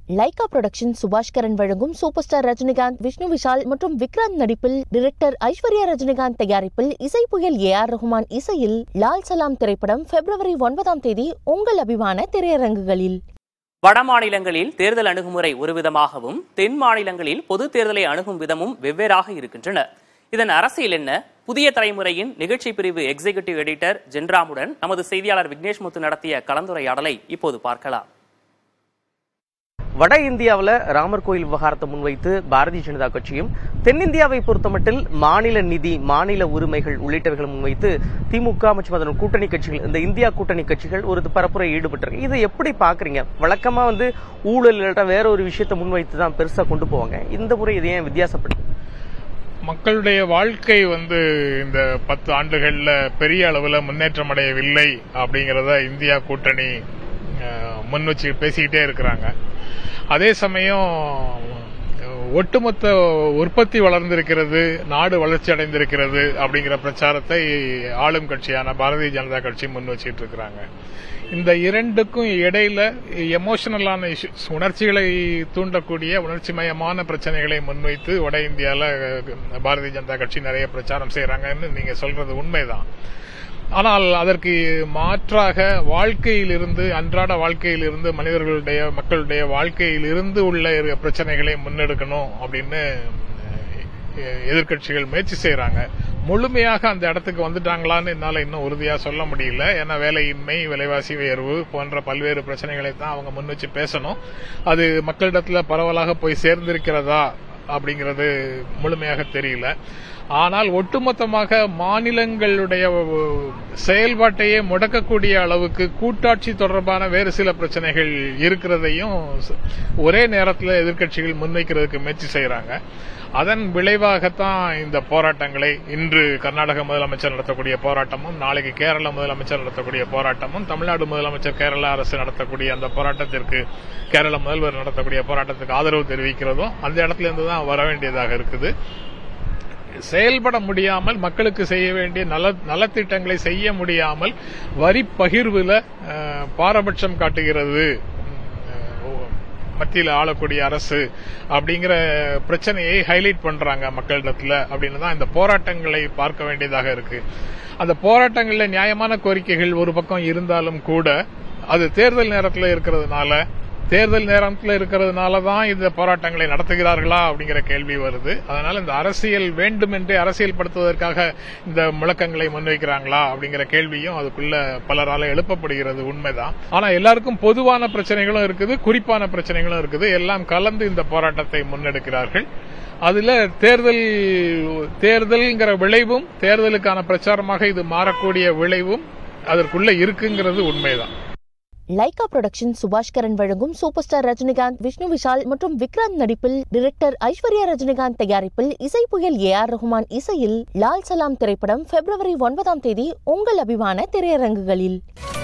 Lyca production Subaskaran வழங்கும் super star Rajinikanth Vishnu Vishal மற்றும் விக்ராந்த் நடிப்பில் டிரெக்டர் ஐஸ்வர்யா ரஜினிகாந்த் தயாரிப்பில் இசை புயல் ஏ ஆர் ரஹ்மான் இசையில் லால் சலாம் திரைப்படம் பிப்ரவரி ஒன்பதாம் தேதி உங்கள் அபிமான திரையரங்குகளில் வட மாநிலங்களில் தேர்தல் அணுகுமுறை ஒரு விதமாகவும் தென் மாநிலங்களில் பொது தேர்தலை அணுகும் விதமும் வெவ்வேறாக இருக்கின்றன இதன் அரசியல் என்ன புதிய தலைமுறையின் நிகழ்ச்சி பிரிவு எக்ஸிகியூட்டிவ் எடிட்டர் ஜென்ராமுடன் நமது செய்தியாளர் விக்னேஷ் முத்து நடத்திய கலந்துரையாடலை இப்போது பார்க்கலாம் வட இந்தியாவில் ராமர் கோயில் விவகாரத்தை முன்வைத்து பாரதிய ஜனதா கட்சியும் தென்னிந்தியாவை பொறுத்தமட்டில் மாநில நிதி மாநில உரிமைகள் உள்ளிட்டவைகளை முன்வைத்து திமுக மற்றும் அதன் கூட்டணி கட்சிகள் இந்த இந்தியா கூட்டணி கட்சிகள் ஒரு பரப்புரை ஈடுபட்டிருக்கு இதை எப்படி பாக்குறீங்க வழக்கமா வந்து ஊழல் இல்லாட்டா வேற ஒரு விஷயத்தை முன்வைத்து தான் பெருசா கொண்டு போவாங்க இந்த முறை இது ஏன் வித்தியாசப்படுது மக்களுடைய வாழ்க்கை வந்து இந்த பத்து ஆண்டுகள்ல பெரிய அளவுல முன்னேற்றம் அடையவில்லை அப்படிங்கறத இந்தியா கூட்டணி அஹ், முன் வச்சு பேசிக்கிட்டே இருக்கிறாங்க அதே சமயம் ஒட்டுமொத்த உற்பத்தி வளர்ந்திருக்கிறது நாடு வளர்ச்சி அடைந்திருக்கிறது அப்படிங்கிற பிரச்சாரத்தை ஆளும் கட்சியான பாரதிய ஜனதா கட்சி முன் வச்சிட்டு இருக்கிறாங்க இந்த இரண்டுக்கும் இடையில எமோஷனலான இஷ்யூஸ் உணர்ச்சிகளை தூண்டக்கூடிய உணர்ச்சிமயமான பிரச்சனைகளை முன்வைத்து வட இந்தியால அஹ், பாரதிய ஜனதா கட்சி நிறைய பிரச்சாரம் செய்யறாங்கன்னு நீங்க சொல்றது உண்மைதான் ஆனால் அதற்கு மாற்றாக வாழ்க்கையிலிருந்து அன்றாட வாழ்க்கையிலிருந்து மனிதர்களுடைய மக்களுடைய வாழ்க்கையிலிருந்து உள்ள இரு- பிரச்சனைகளை முன்னெடுக்கணும் அப்படின்னு அஹ், எதிர்க்கட்சிகள் முயற்சி செய்யறாங்க முழுமையாக அந்த இடத்துக்கு வந்துட்டாங்களான்னு என்னால இன்னும் உறுதியா சொல்ல முடியல ஏன்னா வேலையின்மை விலைவாசி உயர்வு போன்ற பல்வேறு பிரச்சனைகளை தான் அவங்க முன் வச்சு பேசணும் அது மக்களிடத்துல பரவலாக போய் சேர்ந்திருக்கிறதா அப்படிங்கிறது முழுமையாக தெரியல ஆனால் ஒட்டுமொத்தமாக மாநிலங்களுடைய செயல்பாட்டையே முடக்கக்கூடிய அளவுக்கு கூட்டாட்சி தொடர்பான வேறு சில பிரச்சனைகள் இருக்கிறதையும் ஒரே நேரத்தில் எதிர்க்கட்சிகள் முன்வைக்கிறதுக்கு முயற்சி செய்யறாங்க அதன் விளைவாகத்தான் இந்த போராட்டங்களை இன்று கர்நாடக முதலமைச்சர் நடத்தக்கூடிய போராட்டமும் நாளைக்கு கேரள முதலமைச்சர் நடத்தக்கூடிய போராட்டமும் தமிழ்நாடு முதலமைச்சர் கேரள அரசு நடத்தக்கூடிய அந்த போராட்டத்திற்கு கேரள முதல்வர் நடத்தக்கூடிய போராட்டத்துக்கு ஆதரவு தெரிவிக்கிறதும் அந்த இடத்துல இருந்து தான் வர வேண்டியதாக இருக்குது செயல்பட முடியாமல் மக்களுக்கு செய்ய வேண்டிய நல நலத்திட்டங்களை செய்ய முடியாமல் வரி பகிர்வுல அஹ், பாரபட்சம் காட்டுகிறது அஹ், மத்தியில் ஆளக்கூடிய அரசு அப்படிங்கிற பிரச்சனையை ஹைலைட் பண்றாங்க மக்களிடத்துல அப்படின்னு தான் இந்த போராட்டங்களை பார்க்க வேண்டியதாக இருக்கு அந்த போராட்டங்கள்ல நியாயமான கோரிக்கைகள் ஒரு பக்கம் இருந்தாலும் கூட அது தேர்தல் நேரத்தில் இருக்கிறதுனால தேர்தல் நேரத்தில் இருக்கிறதுனால தான் இந்த போராட்டங்களை நடத்துகிறார்களா அப்படிங்கிற கேள்வி வருது அதனால இந்த அரசியல் வேண்டுமென்றே அரசியல் படுத்துவதற்காக இந்த முழக்கங்களை முன்வைக்கிறாங்களா அப்படிங்கிற கேள்வியும் அதுக்குள்ள பலரால எழுப்பப்படுகிறது உண்மைதான் ஆனா எல்லாருக்கும் பொதுவான பிரச்சனைகளும் இருக்குது குறிப்பான பிரச்சனைகளும் இருக்குது எல்லாம் கலந்து இந்த போராட்டத்தை முன்னெடுக்கிறார்கள் அதுல தேர்தல் தேர்தல்ங்கிற விளைவும் தேர்தலுக்கான பிரச்சாரமாக இது மாறக்கூடிய விளைவும் அதற்குள்ள இருக்குங்கிறது உண்மைதான் லைகா புரொடக்ஷன் சுபாஷ்கரன் வழங்கும் சூப்பர் ஸ்டார் ரஜினிகாந்த் விஷ்ணு விஷால் மற்றும் விக்ராந்த் நடிப்பில் டிரெக்டர் ஐஸ்வர்யா ரஜினிகாந்த் தயாரிப்பில் இசை புயல் ஏ ஆர் ரஹ்மான் இசையில் லால் சலாம் திரைப்படம் பிப்ரவரி ஒன்பதாம் தேதி உங்கள் அபிமான திரையரங்குகளில்